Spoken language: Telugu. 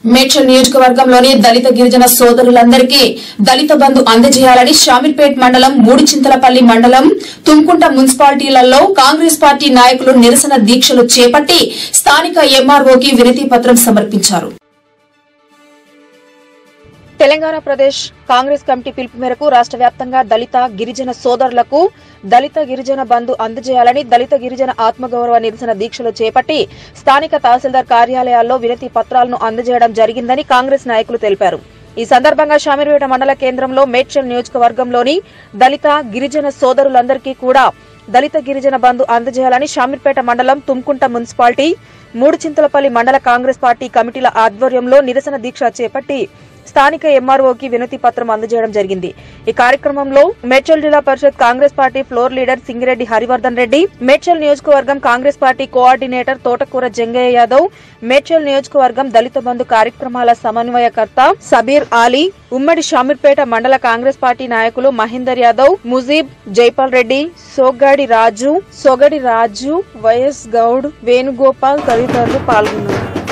మేడ్చల్ నియోజకవర్గంలోని దళిత గిరిజన సోదరులందరికీ దళిత బంధు అందజేయాలని షామీర్పేట్ మండలం మూడుచింతలపల్లి మండలం తుమ్కుంట మున్సిపాలిటీలలో కాంగ్రెస్ పార్టీ నాయకులు నిరసన దీక్షలు చేపట్టి స్థానిక ఎంఆర్ఓకి వినతి పత్రం సమర్పించారు తెలంగాణ ప్రదేశ్ కాంగ్రెస్ కమిటీ పిలుపు మేరకు రాష్ట్ర వ్యాప్తంగా దళిత గిరిజన సోదరులకు దళిత గిరిజన బంధు అందజేయాలని దళిత గిరిజన ఆత్మగౌరవ నిరసన దీక్షలు చేపట్టి స్థానిక తహసీల్దార్ కార్యాలయాల్లో వినతి పత్రాలను అందజేయడం జరిగిందని కాంగ్రెస్ నాయకులు తెలిపారు ఈ సందర్భంగా షామీర్పేట మండల కేంద్రంలో మేడ్చల్ నియోజకవర్గంలోని దళిత గిరిజన సోదరులందరికీ కూడా దళిత గిరిజన బంధు అందజేయాలని షామీర్పేట మండలం తుమ్కుంట మున్సిపాలిటీ మూడు చింతలపల్లి మండల కాంగ్రెస్ పార్టీ కమిటీల ఆధ్వర్యంలో నిరసన దీక్ష చేపట్టి స్థానిక ఎంఆర్ఓకి వినతి పత్రం అందజేయడం జరిగింది ఈ కార్యక్రమంలో మేడ్చల్ జిల్లా పరిషత్ Congress party floor leader Singireddy Harivardhan Reddy Medchal నియోజకవర్గం కాంగ్రెస్ పార్టీ కోఆర్డినేటర్ తోటకూర జంగయ్య యాదవ్ మేడ్చల్ నియోజకవర్గం దళిత బంధు కార్యక్రమాల సమన్వయకర్త సబీర్ ఆలీ ఉమ్మడి షామీర్పేట మండల కాంగ్రెస్ పార్టీ నాయకులు మహేందర్ యాదవ్ ముజీబ్ జైపాల్ రెడ్డి సోగ్గాడి రాజు సొగడి రాజు వైఎస్ గౌడ్ వేణుగోపాల్ తదితరులు పాల్గొన్నారు